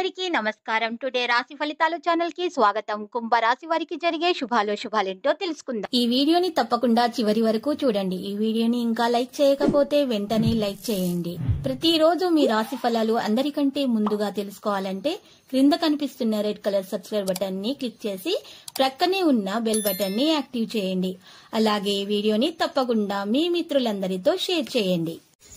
అందరికీ నమస్కారం టుడే రాశి ఫలితాలు ఛానల్ కి స్వాగతం కుంభ రాశి వారికి జరిగే శుభాలు శుభాలేంటో తెలుసుకుందాం ఈ వీడియోని తప్పకుండా చివరి వరకు చూడండి ఈ వీడియోని ఇంకా లైక్ చేయకపోతే వెంటనే లైక్ చేయండి ప్రతిరోజు మీ రాశి ఫలాలు అందరికంటే ముందుగా తెలుసుకోవాలంటే క్రింద కనిపిస్తున్న రెడ్ కలర్ సబ్స్క్రైబ్ బటన్ ని క్లిక్ చేసి ప్రక్కనే ఉన్న బెల్ బటన్ ని యాక్టివ్ చేయండి అలాగే ఈ వీడియోని తప్పకుండా మీ మిత్రులందరితో షేర్ చేయండి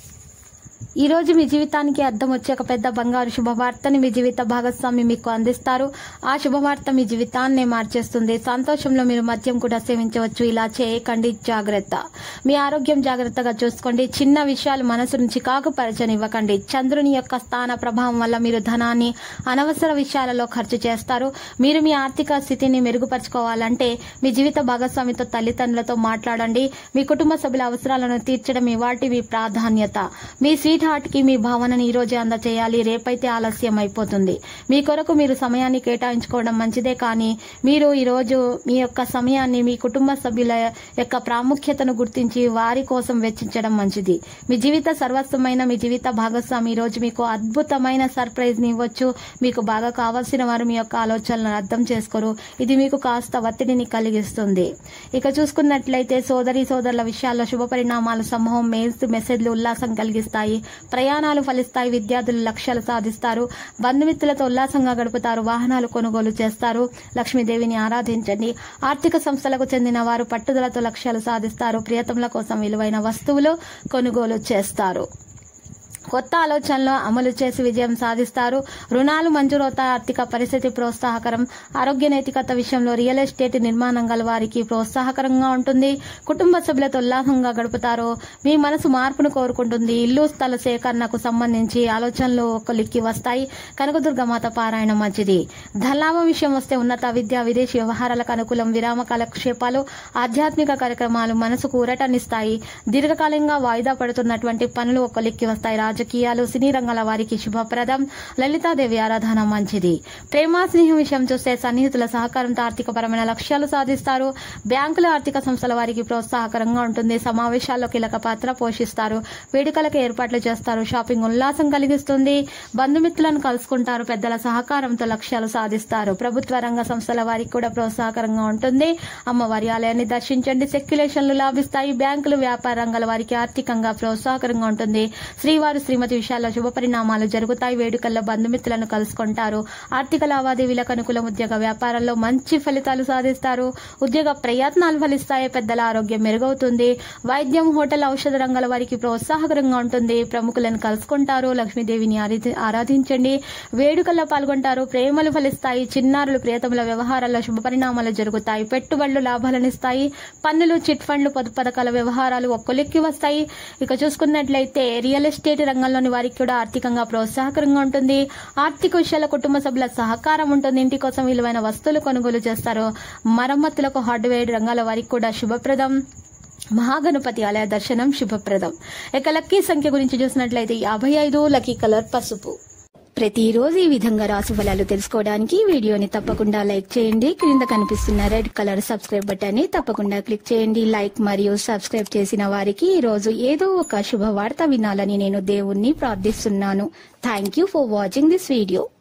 ఈ రోజు మీ జీవితానికి అర్థం వచ్చే ఒక పెద్ద బంగారు శుభవార్తని మీ జీవిత భాగస్వామి మీకు అందిస్తారు ఆ శుభవార్త మీ జీవితాన్నే మార్చేస్తుంది సంతోషంలో మీరు మద్యం కూడా సేవించవచ్చు ఇలా చేయకండి జాగ్రత్త మీ ఆరోగ్యం జాగ్రత్తగా చూసుకోండి చిన్న విషయాలు మనసు నుంచి కాకుపరచనివ్వకండి చంద్రుని యొక్క స్థాన ప్రభావం వల్ల మీరు ధనాన్ని అనవసర విషయాలలో ఖర్చు చేస్తారు మీరు మీ ఆర్థిక స్థితిని మెరుగుపరచుకోవాలంటే మీ జీవిత భాగస్వామితో తల్లిదండ్రులతో మాట్లాడండి మీ కుటుంబ సభ్యుల అవసరాలను తీర్చడం ఇవాటి మీ ప్రాధాన్యత మీ స్వీట్ హార్ట్ కి మీ భావనని ఈ రోజే అందచేయాలి రేపైతే ఆలస్యం అయిపోతుంది మీ కొరకు మీరు సమయాన్ని కేటాయించుకోవడం మంచిదే కానీ మీరు ఈ రోజు మీ యొక్క సమయాన్ని మీ కుటుంబ సభ్యుల యొక్క ప్రాముఖ్యతను గుర్తించి వారి కోసం వెచ్చించడం మంచిది మీ జీవిత సర్వస్వమైన మీ జీవిత భాగస్వామి ఈ రోజు మీకు అద్భుతమైన సర్ప్రైజ్ ని ఇవ్వచ్చు మీకు బాగా కావాల్సిన వారు మీ యొక్క ఆలోచనలను అర్థం చేసుకోరు ఇది మీకు కాస్త ఒత్తిడిని కలిగిస్తుంది ఇక చూసుకున్నట్లయితే సోదరి సోదరుల విషయాల్లో శుభ పరిణామాలు సమూహం మెయిల్స్ మెసేజ్లు ఉల్లాసం కలిగిస్తాయి ప్రయాణాలు ఫలిస్తాయి విద్యార్థులు లక్ష్యాలు సాధిస్తారు బంధుమిత్రులతో ఉల్లాసంగా గడుపుతారు వాహనాలు కొనుగోలు చేస్తారు లక్ష్మీదేవిని ఆరాధించండి ఆర్థిక సంస్థలకు చెందిన వారు పట్టుదలతో లక్ష్యాలు సాధిస్తారు ప్రియతముల కోసం విలువైన వస్తువులు కొనుగోలు చేస్తారు కొత్త ఆలోచనలు అమలు చేసి విజయం సాధిస్తారు రుణాలు మంజూరవుతాయి ఆర్థిక పరిస్థితి ప్రోత్సాహకరం ఆరోగ్య నైతికత విషయంలో రియల్ ఎస్టేట్ నిర్మాణం గల వారికి ప్రోత్సాహకరంగా ఉంటుంది కుటుంబ సభ్యులతో ఉల్లాసంగా గడుపుతారు మీ మనసు మార్పును కోరుకుంటుంది ఇల్లు స్థల సేకరణకు సంబంధించి ఆలోచనలు కొలిక్కి వస్తాయి కనకదుర్గమాత పారాయణం మంచిది ధనలాభం విషయం వస్తే ఉన్నత విద్య విదేశీ వ్యవహారాలకు అనుకూలం విరామ కాలక్షేపాలు ఆధ్యాత్మిక కార్యక్రమాలు మనసుకు ఊరటనిస్తాయి దీర్ఘకాలంగా వాయిదా పడుతున్నటువంటి పనులు కొలిక్కి వస్తాయి రాజకీయాలు సినీ రంగాల వారికి శుభప్రదం లలితాదేవి ఆరాధన మంచిది ప్రేమ స్నేహం విషయం చూస్తే సన్నిహితుల సహకారంతో ఆర్థికపరమైన లక్ష్యాలు సాధిస్తారు బ్యాంకుల ఆర్థిక సంస్థల వారికి ప్రోత్సాహకరంగా ఉంటుంది సమావేశాల్లో కీలక పాత్ర పోషిస్తారు వేడుకలకు ఏర్పాట్లు చేస్తారు షాపింగ్ ఉల్లాసం కలిగిస్తుంది బంధుమిత్రులను కలుసుకుంటారు పెద్దల సహకారంతో లక్ష్యాలు సాధిస్తారు ప్రభుత్వ రంగ సంస్థల వారికి కూడా ప్రోత్సాహకరంగా ఉంటుంది అమ్మవారి ఆలయాన్ని దర్శించండి సెక్యులేషన్లు లాభిస్తాయి బ్యాంకులు వ్యాపార రంగాల వారికి ఆర్థికంగా ప్రోత్సాహకరంగా ఉంటుంది శ్రీవారు శ్రీమతి విషయాల్లో శుభ పరిణామాలు జరుగుతాయి వేడుకల్లో బంధుమిత్రులను కలుసుకుంటారు ఆర్థిక లావాదేవీలకు అనుకూలం ఉద్యోగ వ్యాపారాల్లో మంచి ఫలితాలు సాధిస్తారు ఉద్యోగ ప్రయత్నాలు ఫలిస్తాయి పెద్దల ఆరోగ్యం మెరుగవుతుంది వైద్యం హోటల్ ఔషధ రంగాల వారికి ప్రోత్సాహకరంగా ఉంటుంది ప్రముఖులను కలుసుకుంటారు లక్ష్మీదేవిని ఆరాధి- ఆరాధించండి వేడుకల్లో పాల్గొంటారు ప్రేమలు ఫలిస్తాయి చిన్నారులు ప్రియతముల వ్యవహారాల్లో శుభ పరిణామాలు జరుగుతాయి పెట్టుబడులు లాభాలనిస్తాయి పన్నులు చిట్ ఫండ్లు పొదుపు పథకాల వ్యవహారాలు ఒక్కొలిక్కి వస్తాయి ఇక చూసుకున్నట్లయితే రియల్ ఎస్టేట్ రంగంలోని వారికి కూడా ఆర్థికంగా ప్రోత్సాహకరంగా ఉంటుంది ఆర్థిక విషయాల కుటుంబ సభ్యుల సహకారం ఉంటుంది ఇంటి కోసం విలువైన వస్తువులు కొనుగోలు చేస్తారు మరమ్మతులకు హార్డ్వేర్ రంగాల వారికి కూడా శుభప్రదం మహాగణపతి ఆలయ దర్శనం శుభప్రదం ఇక లక్కీ సంఖ్య గురించి చూసినట్లయితే యాభై ఐదు లక్కీ కలర్ పసుపు ప్రతిరోజు ఈ విధంగా రాశి ఫలాలు తెలుసుకోవడానికి ఈ వీడియోని తప్పకుండా లైక్ చేయండి క్రింద కనిపిస్తున్న రెడ్ కలర్ సబ్స్క్రైబ్ బటన్ ని తప్పకుండా క్లిక్ చేయండి లైక్ మరియు సబ్స్క్రైబ్ చేసిన వారికి ఈ రోజు ఏదో ఒక శుభవార్త వినాలని నేను దేవుణ్ణి ప్రార్థిస్తున్నాను thank you for watching this video